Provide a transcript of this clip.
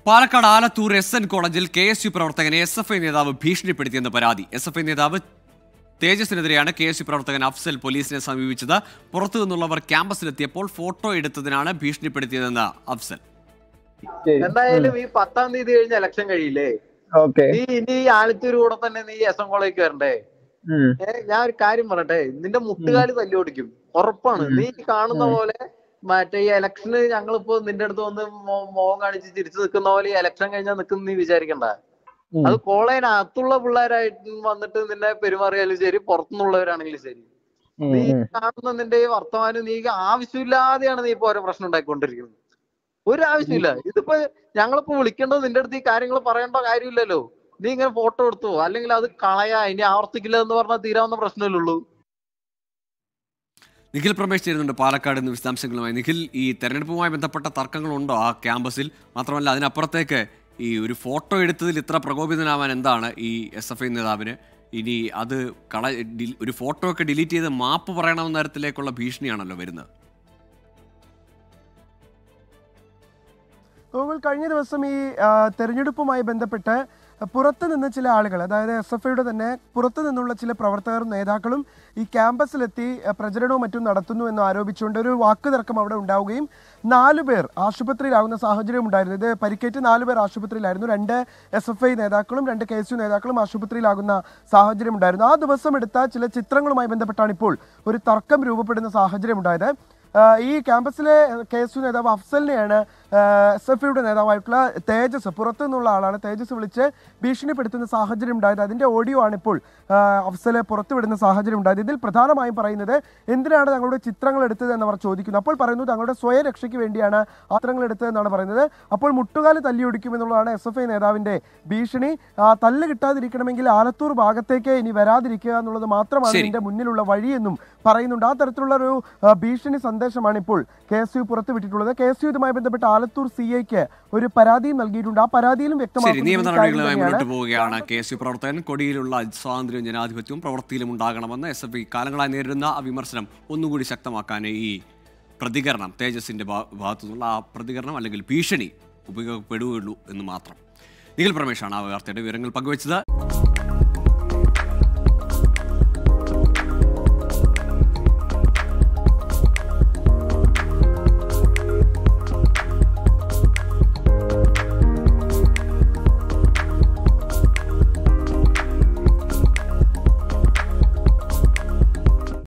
Palakkad Alathur S N കോളേജിൽ K S U പ്രവർത്തകനെ S F I നേതാവ് ഭീഷണിപ്പെടുത്തിയെന്ന് പരാതി എസ് എഫ് ഐ നേതാവ് തേജസിനെതിരെയാണ് കെ എസ് യു പ്രവർത്തകൻ അഫ്സൽ പോലീസിനെ സമീപിച്ചത് പുറത്തു നിന്നുള്ളവർ ക്യാമ്പസിലെത്തിയപ്പോൾ ഫോട്ടോ എടുത്തതിനാണ് ഭീഷണിപ്പെടുത്തിയതെന്ന് അഫ്സൽ എന്തായാലും ഈ പത്താം തീയതി കഴിഞ്ഞ ഇലക്ഷൻ കഴിയില്ലേ ഓക്കെ നീ ഇനി ഈ ആലത്തൂർ കൂടെ തന്നെ നീ എസ് എം കോളേജ് വരണ്ടേ ഏ, ഞാൻ ഒരു കാര്യം പറയട്ടെ നിന്റെ മുട്ടുകാല് തല്ലി ഓടിക്കും ഉറപ്പാണ് നീ ഈ കാണുന്ന പോലെ മറ്റേ ഈ ഇലക്ഷന് ഞങ്ങളിപ്പോ നിന്റെ അടുത്ത് വന്ന് മോ- മോഹം കാണിച്ച് ചിരിച്ചു നിൽക്കുന്ന പോലെ ഈ ഇലക്ഷൻ കഴിഞ്ഞാൽ നിൽക്കുന്ന നീ വിചാരിക്കണ്ട അത് കോളേജിനകത്തുള്ള പിള്ളേരായിട്ട് വന്നിട്ട് നിന്നെ പെരുമാറിയാലും ശരി പുറത്തുനിന്നുള്ളവരാണെങ്കിലും ശരി നീ ഈ കാണുന്ന നിന്റെ ഈ വർത്തമാനം നീ ആവശ്യമില്ലാതെയാണ് നീ ഇപ്പൊ ഓരോ പ്രശ്നം ഉണ്ടാക്കിക്കൊണ്ടിരിക്കുന്നത് ഒരു ആവശ്യമില്ല ഇതിപ്പോ ഞങ്ങളിപ്പോ വിളിക്കേണ്ടത് നിന്റെ അടുത്ത് ഈ കാര്യങ്ങൾ പറയേണ്ട കാര്യമില്ലല്ലോ നീ ഇങ്ങനെ ഫോട്ടോ എടുത്തു അല്ലെങ്കിൽ അത് കളയാ ഇനി ആവർത്തിക്കില്ല എന്ന് പറഞ്ഞാൽ തീരാവുന്ന പ്രശ്നമല്ലേ ഉള്ളൂ നിഖിൽ പ്രമേശ് ചേരുന്നുണ്ട് പാലക്കാട് നിന്ന് വിശദാംശങ്ങളുമായി നിഖിൽ ഈ തെരഞ്ഞെടുപ്പുമായി ബന്ധപ്പെട്ട തർക്കങ്ങളുണ്ടോ ആ ക്യാമ്പസിൽ മാത്രമല്ല അതിനപ്പുറത്തേക്ക് ഈ ഒരു ഫോട്ടോ എടുത്തതിൽ ഇത്ര പ്രകോപിതനാവാൻ എന്താണ് ഈ എസ് എഫ് ഐ നേതാവിന് ഇനി അത് കള ഡി- ഒരു ഫോട്ടോ ഒക്കെ ഡിലീറ്റ് ചെയ്ത് മാപ്പ് പറയണമെന്ന തരത്തിലേക്കുള്ള ഭീഷണിയാണല്ലോ വരുന്നത് ഗോകുൽ കഴിഞ്ഞ ദിവസം ഈ ആ, തെരഞ്ഞെടുപ്പുമായി ബന്ധപ്പെട്ട് പുറത്തു നിന്ന് ചില ആളുകൾ അതായത് എസ് എഫ് ഐയുടെ തന്നെ പുറത്തു നിന്നുള്ള ചില പ്രവർത്തകരും നേതാക്കളും ഈ ക്യാമ്പസിലെത്തി ആ, പ്രചരണവും മറ്റും നടത്തുന്നു എന്ന് ആരോപിച്ചുകൊണ്ട് ഒരു വാക്കുതർക്കം അവിടെ ഉണ്ടാവുകയും നാലു പേർ ആശുപത്രിയിലാകുന്ന സാഹചര്യം ഉണ്ടായിരുന്നു ഇത് പരിക്കേറ്റ് നാലു പേർ ആശുപത്രിയിലായിരുന്നു രണ്ട് എസ് എഫ് ഐ നേതാക്കളും രണ്ട് കെ എസ് യു നേതാക്കളും ആശുപത്രിയിലാകുന്ന സാഹചര്യം ഉണ്ടായിരുന്നു ആ ദിവസം എടുത്ത ചില ചിത്രങ്ങളുമായി ബന്ധപ്പെട്ടാണ് ഇപ്പോൾ ഒരു തർക്കം രൂപപ്പെടുന്ന സാഹചര്യം ഉണ്ടായത് ആ, ഈ ക്യാമ്പസിലെ കെ എസ് യു നേതാവ് അഫ്സലിനെയാണ് എസ് എഫ് ഐയുടെ നേതാവായിട്ടുള്ള തേജസ് പുറത്തു നിന്നുള്ള ആളാണ് തേജസ് വിളിച്ച് ഭീഷണിപ്പെടുത്തുന്ന സാഹചര്യം ഉണ്ടായത് അതിന്റെ ഓഡിയോ ആണ് ഇപ്പോൾ ആ, അഫ്സല് പുറത്തുവിടുന്ന സാഹചര്യം ഉണ്ടായത് ഇതിൽ പ്രധാനമായും പറയുന്നത് എന്തിനാണ് തങ്ങളുടെ ചിത്രങ്ങൾ എടുത്തത് എന്നവർ ചോദിക്കുന്നു അപ്പോൾ പറയുന്നു തങ്ങളുടെ സ്വയരക്ഷയ്ക്ക് വേണ്ടിയാണ് ആ ചിത്രങ്ങൾ എടുത്തതെന്നാണ് പറയുന്നത് അപ്പോൾ മുട്ടുകാല് തല്ലിയൊടിക്കുമെന്നുള്ളതാണ് എസ് എഫ് ഐ നേതാവിന്റെ ഭീഷണി ആ, തല്ല് കിട്ടാതിരിക്കണമെങ്കിൽ ആലത്തൂർ ഭാഗത്തേക്ക് ഇനി വരാതിരിക്കുക എന്നുള്ളത് മാത്രമാണ് ശരി. ഇതിന്റെ മുന്നിലുള്ള വഴിയെന്നും പറയുന്നുണ്ട് ആ തരത്തിലുള്ള ഒരു ആ, ഭീഷണി സന്ദേശമാണ് ഇപ്പോൾ കെ എസ് യു പുറത്തുവിട്ടിട്ടുള്ളത് കെ എസ് യു ഇതുമായി ബന്ധപ്പെട്ട് ആലത്തൂർ സി ഐക്ക് ഒരു പരാതിയും നൽകിയിട്ടുണ്ട് ആ പരാതിയിലും ശരി വ്യക്തമാക്കുന്നത് നിയമ ഈ കാര്യം നടപടികളുമായി തന്നെയാണ്. മുന്നോട്ട് പോവുകയാണ് കെ എസ് യു പ്രവർത്തകൻ കൊടിയിലുള്ള സ്വാതന്ത്ര്യവും ജനാധിപത്യവും പ്രവൃത്തിയിലും ഉണ്ടാകണമെന്ന് എസ് എഫ് ഐ കാലങ്ങളായി നേരിടുന്ന ആ വിമർശനം ഒന്നുകൂടി ശക്തമാക്കാൻ ഈ പ്രതികരണം തേജസിന്റെ ഭാ- ഭാഗത്തു നിന്നുള്ള ആ പ്രതികരണം അല്ലെങ്കിൽ ഭീഷണി ഉപയോഗപ്പെടുകയുള്ളൂ എന്ന് മാത്രം നിഖിൽ പ്രമേഷാണ് ആ വാർത്തയുടെ വിവരങ്ങൾ പങ്കുവച്ചത്